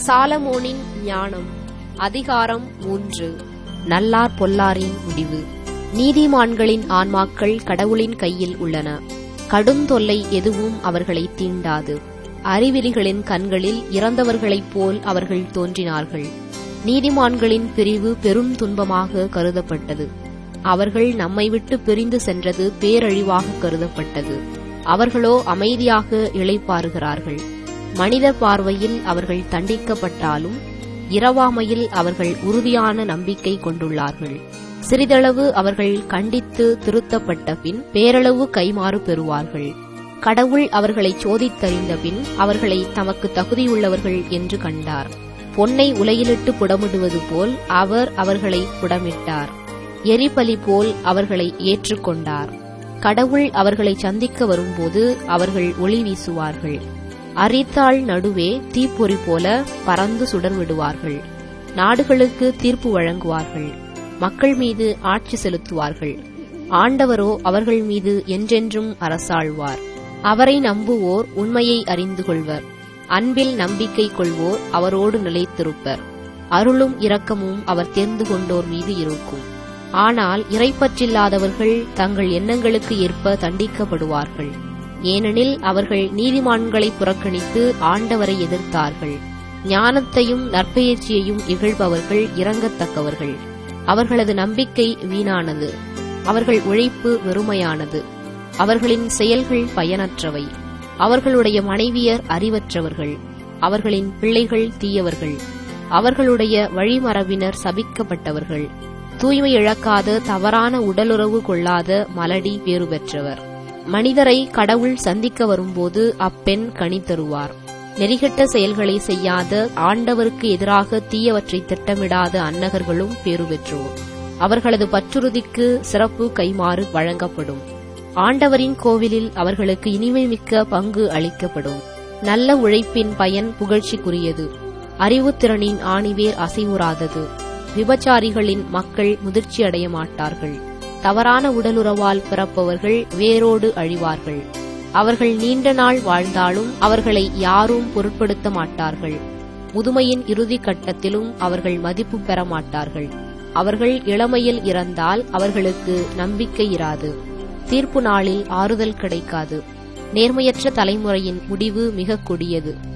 சாலமோனின் ஞானம் அதிகாரம் மூன்று நல்லார் பொல்லாரின் முடிவு நீதிமான்களின் ஆன்மாக்கள் கடவுளின் கையில் உள்ளன கடுந்தொல்லை எதுவும் அவர்களை தீண்டாது அறிவிலிகளின் கண்களில் இறந்தவர்களைப் போல் அவர்கள் தோன்றினார்கள் நீதிமான்களின் பிரிவு பெரும் துன்பமாக கருதப்பட்டது அவர்கள் நம்மை விட்டு பிரிந்து சென்றது பேரழிவாக கருதப்பட்டது அவர்களோ அமைதியாக இளைப்பாறுகிறார்கள் மனிதர் பார்வையில் அவர்கள் தண்டிக்கப்பட்டாலும் இரவாமையில் அவர்கள் உறுதியான நம்பிக்கை கொண்டுள்ளார்கள் சிறிதளவு அவர்கள் கண்டித்து திருத்தப்பட்ட பின் பேரளவு கைமாறு பெறுவார்கள் கடவுள் அவர்களை சோதித்தறிந்த பின் அவர்களை தமக்கு தகுதியுள்ளவர்கள் என்று கண்டார் பொன்னை உலையிலிட்டு புடமிடுவது போல் அவர் அவர்களை புடமிட்டார் எரிபலி போல் அவர்களை ஏற்றுக்கொண்டார் கடவுள் அவர்களை சந்திக்க வரும்போது அவர்கள் ஒளி வீசுவார்கள் அரித்தாள் நடுவே தீப்பொறி போல பறந்து சுடர் விடுவார்கள் நாடுகளுக்கு தீர்ப்பு வழங்குவார்கள் மக்கள் மீது ஆட்சி செலுத்துவார்கள் ஆண்டவரோ அவர்கள் மீது என்றென்றும் அரசாழ்வார் அவரை நம்புவோர் உண்மையை அறிந்து கொள்வர் அன்பில் நம்பிக்கை கொள்வோர் அவரோடு நிலைத்திருப்பர் அருளும் இரக்கமும் அவர் தேர்ந்து கொண்டோர் மீது இருக்கும் ஆனால் இறைப்பற்றில்லாதவர்கள் தங்கள் எண்ணங்களுக்கு ஏற்ப தண்டிக்கப்படுவார்கள் ஏனெனில் அவர்கள் நீதிமான்களை புறக்கணித்து ஆண்டவரை எதிர்த்தார்கள் ஞானத்தையும் நற்பெயர்ச்சியையும் இகழ்பவர்கள் இறங்கத்தக்கவர்கள் அவர்களது நம்பிக்கை வீணானது அவர்கள் உழைப்பு வெறுமையானது அவர்களின் செயல்கள் பயனற்றவை அவர்களுடைய மனைவியர் அறிவற்றவர்கள் அவர்களின் பிள்ளைகள் தீயவர்கள் அவர்களுடைய வழிமரபினர் சபிக்கப்பட்டவர்கள் தூய்மை இழக்காத தவறான உடலுறவு கொள்ளாத மலடி பேறு பெற்றவர் மனிதரை கடவுள் சந்திக்க வரும்போது அப்பெண் கனி தருவார் நெறிகட்ட செயல்களை செய்யாத ஆண்டவருக்கு எதிராக தீயவற்றை திட்டமிடாத அன்னகர்களும் பேறு பெற்றோர் அவர்களது பற்றுறுதிக்கு சிறப்பு கைமாறு வழங்கப்படும் ஆண்டவரின் கோவிலில் அவர்களுக்கு இனிமை மிக்க பங்கு அளிக்கப்படும் நல்ல உழைப்பின் பயன் புகழ்ச்சிக்குரியது அறிவுத்திறனின் ஆணிவேர் அசைவுறாதது விபச்சாரிகளின் மக்கள் முதிர்ச்சி அடைய மாட்டார்கள் தவறான உடலுறவால் பிறப்பவர்கள் வேரோடு அழிவார்கள் அவர்கள் நீண்ட நாள் வாழ்ந்தாலும் அவர்களை யாரும் பொருட்படுத்த மாட்டார்கள் முதுமையின் இறுதி கட்டத்திலும் அவர்கள் மதிப்பு பெற மாட்டார்கள் அவர்கள் இளமையில் இறந்தால் அவர்களுக்கு நம்பிக்கை இராது தீர்ப்பு நாளில் ஆறுதல் கிடைக்காது நேர்மையற்ற தலைமுறையின் முடிவு மிக கொடியது